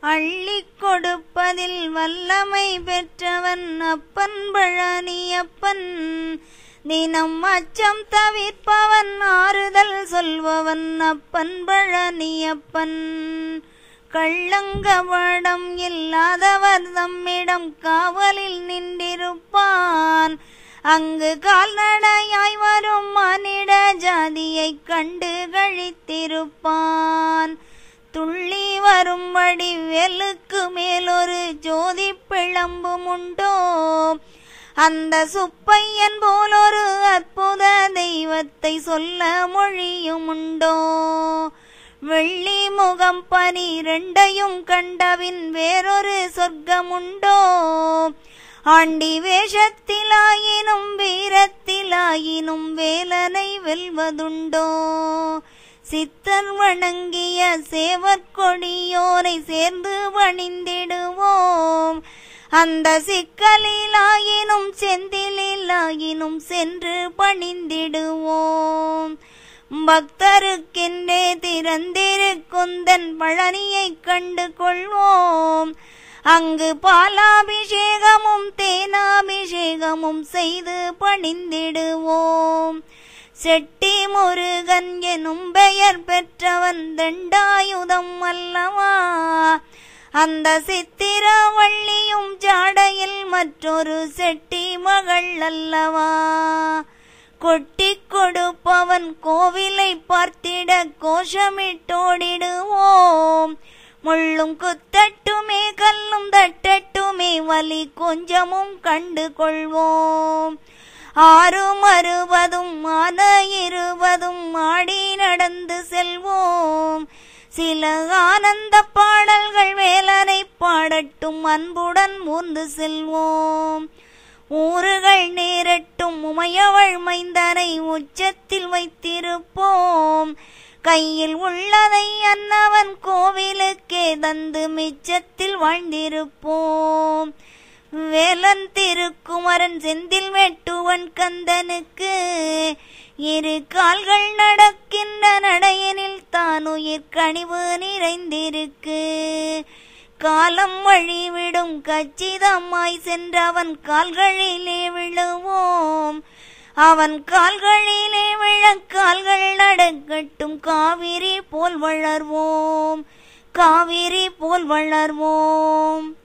அள்ளிக் கொடுப்பதில் வல்லமை பெற்றவன் அப்பன் பழனியப்பன் தினம் அச்சம் தவிர்ப்பவன் ஆறுதல் சொல்பவன் அப்பன் பழனியப்பன் கள்ளங்கவடம் இல்லாதவர் தம்மிடம் காவலில் நின்றிருப்பான் அங்கு கால்நடையாய் வரும் மானிட ஜாதியைக் கண்டு கழித்திருப்பான் துள்ளி வரும்படி வெலுக்கு மேலொரு ஜோதி பிழம்பும் உண்டோ அந்த சுப்பையன் போலொரு அற்புத தெய்வத்தை சொல்ல மொழியும் உண்டோ வெள்ளி முகம் பனிரெண்டையும் கண்டபின் வேறொரு சொர்க்கமுண்டோ ஆண்டி வேஷத்திலாயினும் வீரத்திலாயினும் வேலனை வெல்வதுண்டோ சித்தர் வணங்கிய சேவற்கொடியோரை சேர்ந்து பணிந்திடுவோம் அந்த சிக்கலிலாயினும் செந்திலிலாயினும் சென்று பணிந்திடுவோம் பக்தருக்கென்றே திறந்திருக்குந்தன் பழனியைக் கண்டு கொள்வோம் அங்கு பாலாபிஷேகமும் தேனாபிஷேகமும் செய்து பணிந்திடுவோம் செட்டி முருகன் எனும் பெயர் பெற்றவன் தண்டாயுதம் அல்லவா அந்த சித்திரவள்ளியும் ஜாடையில் மற்றொரு செட்டி மகள் அல்லவா கொட்டிக் கொடுப்பவன் கோவிலை பார்த்திட கோஷமிட்டோடிடுவோம் முள்ளும் குத்தட்டுமே கல்லும் தட்டட்டுமே வலி கொஞ்சமும் கண்டு கொள்வோம் ஆறும் அறுபதும் ஆன இருபதும் ஆடி நடந்து செல்வோம் சில ஆனந்த பாடல்கள் வேலனை பாடட்டும் அன்புடன் ஊர்ந்து செல்வோம் ஊறுகள் நேரட்டும் உமையவள் மைந்தனை உச்சத்தில் வைத்திருப்போம் கையில் உள்ளதை அன்னவன் கோவிலுக்கே தந்து மிச்சத்தில் வாழ்ந்திருப்போம் வேலன் திருக்குமரன் செந்தில் வெட்டுவன் கந்தனுக்கு இரு கால்கள் நடக்கின்ற நடையனில் தான் உயிர் கனிவு நிறைந்திருக்கு காலம் வழிவிடும் கச்சிதமாய் சென்றவன் கால்களிலே விழுவோம் அவன் கால்களிலே விழ கால்கள் நடக்கட்டும் காவிரி போல் வளர்வோம் காவிரி போல் வளர்வோம்